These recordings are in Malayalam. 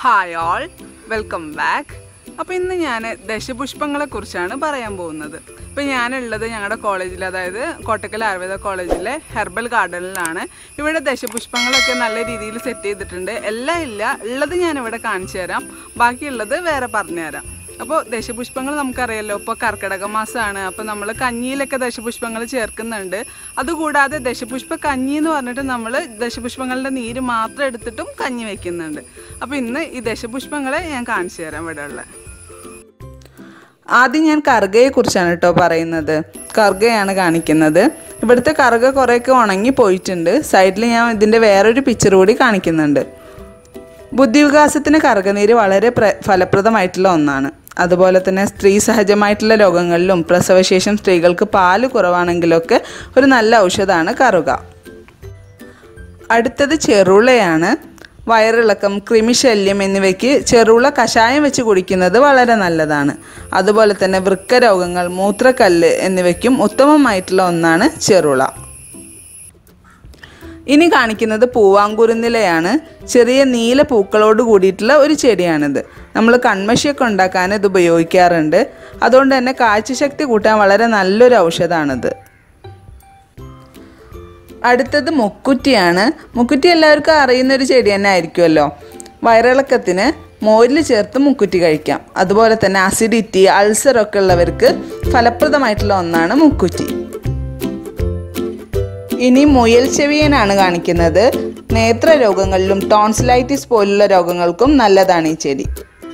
ഹായ് ഓൾ വെൽക്കം ബാക്ക് അപ്പോൾ ഇന്ന് ഞാൻ ദശപുഷ്പങ്ങളെ കുറിച്ചാണ് പറയാൻ പോകുന്നത് ഇപ്പോൾ ഞാനുള്ളത് ഞങ്ങളുടെ കോളേജിൽ അതായത് കോട്ടക്കൽ ആയുർവേദ കോളേജിലെ ഹെർബൽ ഗാർഡനിലാണ് ഇവിടെ ദശപുഷ്പങ്ങളൊക്കെ നല്ല രീതിയിൽ സെറ്റ് ചെയ്തിട്ടുണ്ട് എല്ലാം ഇല്ല ഉള്ളത് ഞാനിവിടെ കാണിച്ചു തരാം ബാക്കിയുള്ളത് വേറെ പറഞ്ഞുതരാം അപ്പോൾ ദശപുഷ്പങ്ങൾ നമുക്കറിയാലോ ഇപ്പോൾ കർക്കിടക മാസമാണ് അപ്പോൾ നമ്മൾ കഞ്ഞിയിലൊക്കെ ദശപുഷ്പങ്ങൾ ചേർക്കുന്നുണ്ട് അതുകൂടാതെ ദശപുഷ്പ കഞ്ഞി എന്ന് പറഞ്ഞിട്ട് നമ്മൾ ദശപുഷ്പങ്ങളുടെ നീര് മാത്രം എടുത്തിട്ടും കഞ്ഞി വെക്കുന്നുണ്ട് അപ്പോൾ ഇന്ന് ഈ ദശപുഷ്പങ്ങളെ ഞാൻ കാണിച്ചു തരാം ഇവിടെ ഉള്ള ആദ്യം ഞാൻ കറുകയെ കുറിച്ചാണ് കേട്ടോ പറയുന്നത് കറുകയാണ് കാണിക്കുന്നത് ഇവിടുത്തെ കറുക കുറേയൊക്കെ ഉണങ്ങി പോയിട്ടുണ്ട് സൈഡിൽ ഞാൻ ഇതിൻ്റെ വേറൊരു പിക്ചർ കൂടി കാണിക്കുന്നുണ്ട് ബുദ്ധിവികാസത്തിന് കറുകനീര് വളരെ പ്ര ഫലപ്രദമായിട്ടുള്ള ഒന്നാണ് അതുപോലെ തന്നെ സ്ത്രീ സഹജമായിട്ടുള്ള രോഗങ്ങളിലും പ്രസവശേഷം സ്ത്രീകൾക്ക് പാല് കുറവാണെങ്കിലൊക്കെ ഒരു നല്ല ഔഷധമാണ് കറുക അടുത്തത് ചെറുളയാണ് വയറിളക്കം കൃമിശല്യം എന്നിവയ്ക്ക് ചെറുള കഷായം വെച്ച് കുടിക്കുന്നത് വളരെ നല്ലതാണ് അതുപോലെ തന്നെ വൃക്ക രോഗങ്ങൾ മൂത്രക്കല്ല് എന്നിവയ്ക്കും ഉത്തമമായിട്ടുള്ള ഒന്നാണ് ചെറുള ഇനി കാണിക്കുന്നത് പൂവാങ്കുരുന്നിലയാണ് ചെറിയ നീല പൂക്കളോട് കൂടിയിട്ടുള്ള ഒരു ചെടിയാണിത് നമ്മൾ കൺമഷിയൊക്കെ ഉണ്ടാക്കാൻ ഇത് ഉപയോഗിക്കാറുണ്ട് അതുകൊണ്ട് തന്നെ കാഴ്ചശക്തി കൂട്ടാൻ വളരെ നല്ലൊരു ഔഷധമാണിത് അടുത്തത് മുക്കുറ്റിയാണ് മുക്കുറ്റി എല്ലാവർക്കും അറിയുന്ന ഒരു ചെടി തന്നെ ആയിരിക്കുമല്ലോ വയറിളക്കത്തിന് മോരിൽ ചേർത്ത് മുക്കുറ്റി കഴിക്കാം അതുപോലെ തന്നെ അസിഡിറ്റി അൾസർ ഒക്കെ ഉള്ളവർക്ക് ഫലപ്രദമായിട്ടുള്ള ഒന്നാണ് മുക്കുറ്റി ഇനി മുയൽ ചെവിയനാണ് കാണിക്കുന്നത് നേത്ര രോഗങ്ങളിലും ടോൺസിലൈറ്റിസ് പോലുള്ള രോഗങ്ങൾക്കും നല്ലതാണ് ഈ ചെടി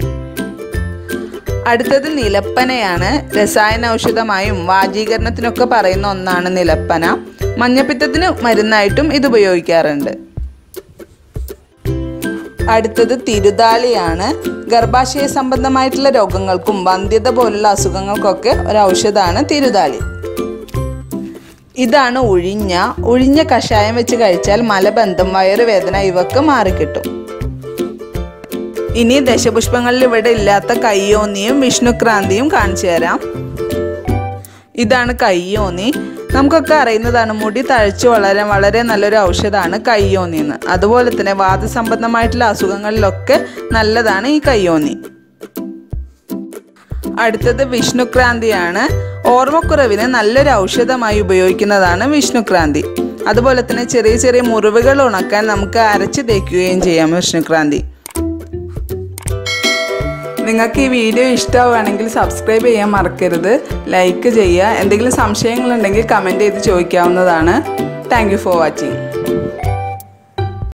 അടുത്തത് നിലപ്പനയാണ് രസായന ഔഷധമായും വാജീകരണത്തിനൊക്കെ പറയുന്ന ഒന്നാണ് നിലപ്പന മഞ്ഞപ്പിത്തത്തിന് മരുന്നായിട്ടും ഇത് ഉപയോഗിക്കാറുണ്ട് അടുത്തത് തിരുതാളിയാണ് ഗർഭാശയ സംബന്ധമായിട്ടുള്ള രോഗങ്ങൾക്കും വന്ധ്യത പോലുള്ള അസുഖങ്ങൾക്കൊക്കെ ഒരു ഔഷധമാണ് തിരുതാളി ഇതാണ് ഉഴിഞ്ഞ ഉഴിഞ്ഞ കഷായം വെച്ച് കഴിച്ചാൽ മലബന്ധം വയറുവേദന ഇവക്ക് മാറിക്കിട്ടും ഇനി ദശപുഷ്പങ്ങളിൽ ഇവിടെ ഇല്ലാത്ത കയ്യോന്നിയും വിഷ്ണുക്രാന്തിയും കാണിച്ചു തരാം ഇതാണ് കയ്യോന്നി നമുക്കൊക്കെ അറിയുന്നതാണ് മുടി തഴച്ചു വളരാൻ വളരെ നല്ലൊരു ഔഷധമാണ് കയ്യോന്നി എന്ന് അതുപോലെ തന്നെ വാദസംബന്ധമായിട്ടുള്ള അസുഖങ്ങളിലൊക്കെ നല്ലതാണ് ഈ കയ്യോന്നി അടുത്തത് വിഷ്ണുക്രാന്തിയാണ് ഓർമ്മക്കുറവിന് നല്ലൊരു ഔഷധമായി ഉപയോഗിക്കുന്നതാണ് വിഷ്ണുക്രാന്തി അതുപോലെ തന്നെ ചെറിയ ചെറിയ മുറിവുകൾ ഉണക്കാൻ നമുക്ക് അരച്ച് തേക്കുകയും ചെയ്യാം വിഷ്ണുക്രാന്തി നിങ്ങൾക്ക് ഈ വീഡിയോ ഇഷ്ടമാവുകയാണെങ്കിൽ സബ്സ്ക്രൈബ് ചെയ്യാൻ മറക്കരുത് ലൈക്ക് ചെയ്യുക എന്തെങ്കിലും സംശയങ്ങളുണ്ടെങ്കിൽ കമൻറ്റ് ചെയ്ത് ചോദിക്കാവുന്നതാണ് താങ്ക് ഫോർ വാച്ചിങ്